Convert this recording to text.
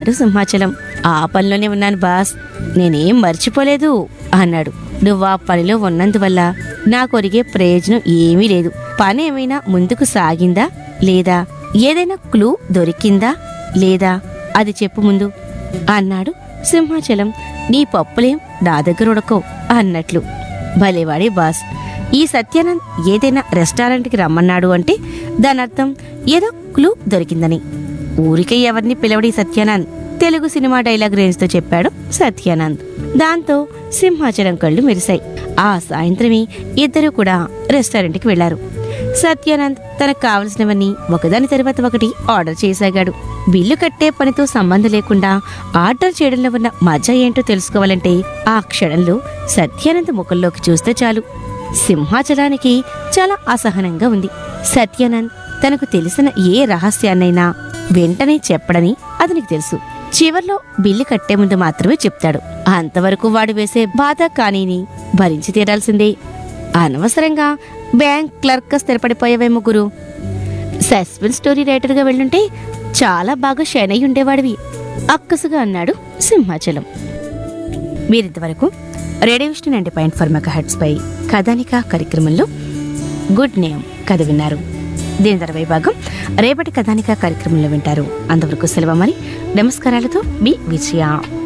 అన్నాడు సింహాచలం ఆ పనిలోనే ఉన్నాను బాస్ నేనేం మర్చిపోలేదు అన్నాడు నువ్వు ఆ పనిలో ఉన్నందువల్ల నాకు ఒరిగే ప్రయోజనం ఏమీ లేదు పని ఏమైనా ముందుకు సాగిందా లేదా ఏదైనా క్లూ దొరికిందా లేదా అది చెప్పు ముందు అన్నాడు సింహాచలం నీ పప్పులేం నా దగ్గర ఉడకవు అన్నట్లు భలేవాడే బాస్ ఈ సత్యానంద్ ఏదైనా రెస్టారెంట్కి రమ్మన్నాడు అంటే దాని అర్థం ఏదో క్లూ దొరికిందని ఊరికే ఎవరిని పిలవడి సత్యానంద్ తెలుగు సినిమా డైలాగ్ రేంజ్తో చెప్పాడు సత్యానంద్ దాంతో సింహాచలం కళ్ళు మెరిశాయి ఆ సాయంత్రమే ఇద్దరూ కూడా రెస్టారెంట్కి వెళ్లారు సత్యానంద్ తనకు కావలసినవన్నీ ఒకదాని తర్వాత ఒకటి ఆర్డర్ చేసాగాడు బిల్లు కట్టే పనితో సంబంధం లేకుండా ఆర్డర్ చేయడంలో ఉన్న మజా ఏంటో తెలుసుకోవాలంటే ఆ క్షణంలో సత్యానంద్ ముఖంలోకి చూస్తే చాలు సింహాచలానికి చాలా అసహనంగా ఉంది సత్యానంద్ తనకు తెలిసిన ఏ రహస్యాన్నైనా వెంటనే చెప్పడని అతనికి తెలుసు చివర్లో బిల్లు కట్టే ముందు మాత్రమే చెప్తాడు అంతవరకు వాడు వేసే బాధ కానీని భరించి తీరాల్సిందే అనవసరంగా బ్యాంక్ క్లర్క్ స్థిరపడిపోయావే ముగ్గురు సస్పెన్స్ స్టోరీ రైటర్గా వెళ్ళుంటే చాలా బాగా షైన్ అయి ఉండేవాడివి అక్కసుగా అన్నాడు సింహాచలం మీరింతవరకు radio Vishnu ninety point four megahertz పై కథానిక కార్యక్రమంలో గుడ్ నేమ్ కథ విన్నారు దీని తర్వాయి భాగం రేపటి కథానిక కార్యక్రమంలో వింటారు అంతవరకు సెలవు మరి నమస్కారాలతో మీ విజయ